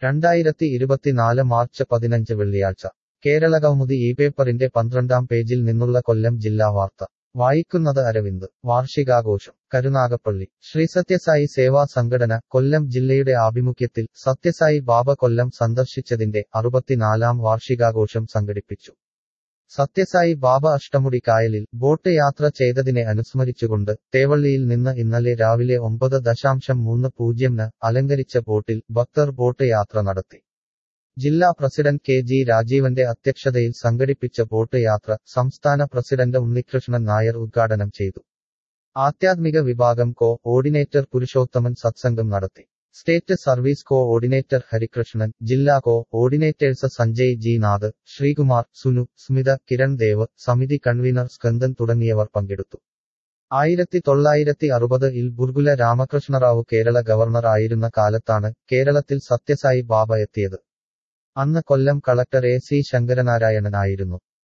രണ്ടായിരത്തി ഇരുപത്തിനാല് മാർച്ച് പതിനഞ്ച് വെള്ളിയാഴ്ച കേരള കൗമുദി ഈ പേപ്പറിന്റെ പന്ത്രണ്ടാം പേജിൽ നിന്നുള്ള കൊല്ലം ജില്ലാ വാർത്ത വായിക്കുന്നത് അരവിന്ദ് വാർഷികാഘോഷം കരുനാഗപ്പള്ളി ശ്രീ സത്യസായി സേവാ സംഘടന കൊല്ലം ജില്ലയുടെ ആഭിമുഖ്യത്തിൽ സത്യസായി ബാബ കൊല്ലം സന്ദർശിച്ചതിന്റെ അറുപത്തിനാലാം വാർഷികാഘോഷം സംഘടിപ്പിച്ചു സത്യസായി ബാബ അഷ്ടമുടി കായലിൽ ബോട്ട് യാത്ര ചെയ്തതിനെ അനുസ്മരിച്ചുകൊണ്ട് തേവള്ളിയിൽ നിന്ന് ഇന്നലെ രാവിലെ ഒമ്പത് ദശാംശം മൂന്ന് പൂജ്യംന് അലങ്കരിച്ച ബോട്ടിൽ ഭക്തർ ബോട്ട് യാത്ര നടത്തി ജില്ലാ പ്രസിഡന്റ് കെ ജി രാജീവന്റെ അധ്യക്ഷതയിൽ സംഘടിപ്പിച്ച ബോട്ട് യാത്ര സംസ്ഥാന പ്രസിഡന്റ് ഉണ്ണികൃഷ്ണൻ നായർ ഉദ്ഘാടനം ചെയ്തു ആധ്യാത്മിക വിഭാഗം കോ ഓർഡിനേറ്റർ പുരുഷോത്തമൻ സത്സംഗം നടത്തി state service coordinator Harikrishnan ജില്ലാ coordinators Sanjay G Nath Sreekumar Sunu Smitha Kiran Dev സമിതി കൺവീനർ സ്കന്ദൻ തുടങ്ങിയവർ പങ്കെടുത്തു ആയിരത്തി തൊള്ളായിരത്തി അറുപത് ഇൽ ബുർഗുല രാമകൃഷ്ണറാവു കേരള ഗവർണർ ആയിരുന്ന കാലത്താണ് കേരളത്തിൽ സത്യസായി ബാബ എത്തിയത് അന്ന് Kollam collector A C Sankaranarayanan ആയിരുന്നു